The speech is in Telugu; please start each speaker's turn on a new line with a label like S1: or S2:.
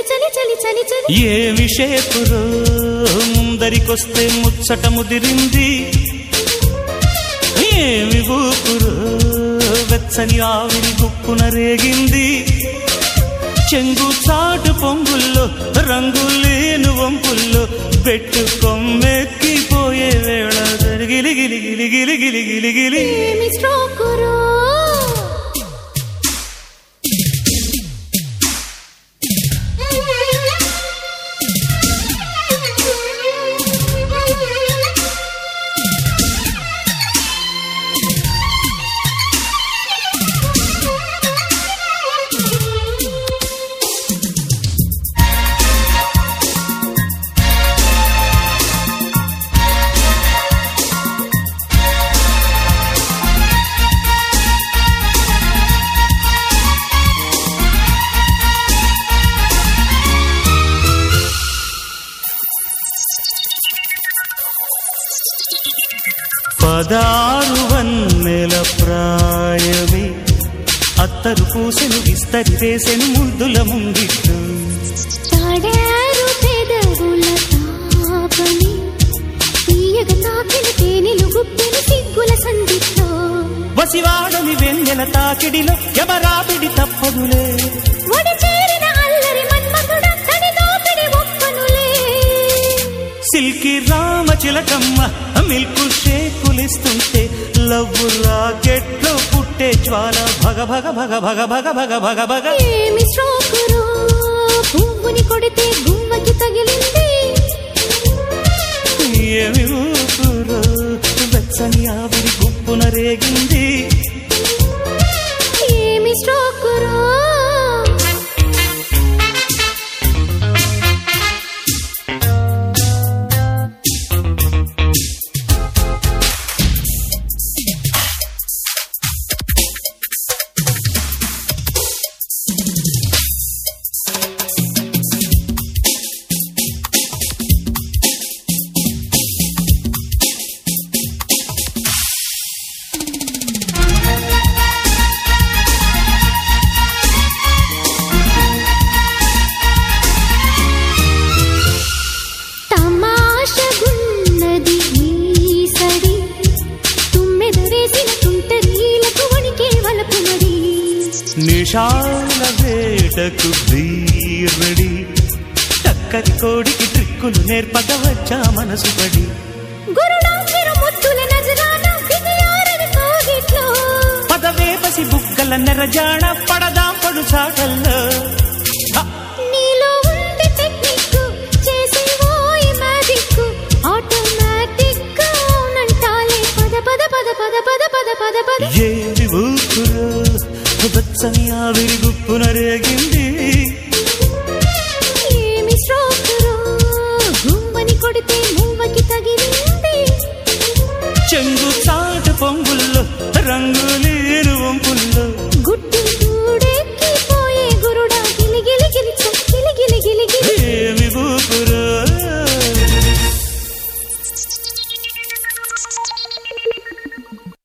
S1: చలి చలి చలి చలి
S2: ఏమి షేపురో ముందరికొస్తే ముచ్చట ముదిరింది ఏమి ఊపురో వెచ్చని ఆవిరి గుప్పున రేగింది చెంగు చాటు పొంగుల్లో రంగులేను వంపుల్లో పెట్టు కొమ్మెక్కిపోయే వేళ గిలి గిలి గిలి గిలి గిలి గిలి గిలి
S1: ఏమి స్ట్రోకురో
S2: పదారు వన్నెల ప్రాయమే అత్తరు పూసెను విస్తరి వేసెను ముద్దుల ముంగిట్టు
S1: తాడారు పెదవుల తాపని తీయగ తాకిన తేనెలు గుప్పెను సిగ్గుల సందిట్లో
S2: వసివాడని వెన్నెల తాకిడిలో ఎవరాపిడి తప్పదులే
S1: ఒడి చేరిన అల్లరి మన్మధుడ తడి దోపిడి ఒప్పనులే
S2: సిల్కి రామ చిలకమ్మ మిల్కు షేకులిస్తుంటే లవ్వు రాకెట్లో పుట్టే జ్వాల భగ భగ భగ భగ భగ భగ భగ భగ
S1: ఏమి స్ట్రోకురో పువ్వుని కొడితే గుమ్మకి తగిలింది
S2: ఏమి ఊపురో వెచ్చని ఆవిరి గుప్పున రేగింది
S1: ఏమి స్ట్రోకురో తమాషగున్నది ఈ సడి తుమ్మెదరేసిన తుంటరీలకు వణికే వలపునడి
S2: నిషాల వేటకు ధీరడి చక్కరి కోడికి ట్రిక్కులు నేర్పక వచ్చా మనసు పడి
S1: గురుడాంకిరు ముద్దుల నజరాన బిగియారని కోగిట్లో
S2: పదవేపసి బుగ్గల నెరజాణ పడదాం పడు చాటల్లో హ!
S1: నీలో ఉంది టెక్నిక్ చేసే ఓయి మ్యాజిక్ ఆటోమేటిక్ అవునంటాలే పద పద పద పద పద పద పద పద
S2: ఏమి ఊపురో వెచ్చని ఆవిరి గుప్పున రేగింది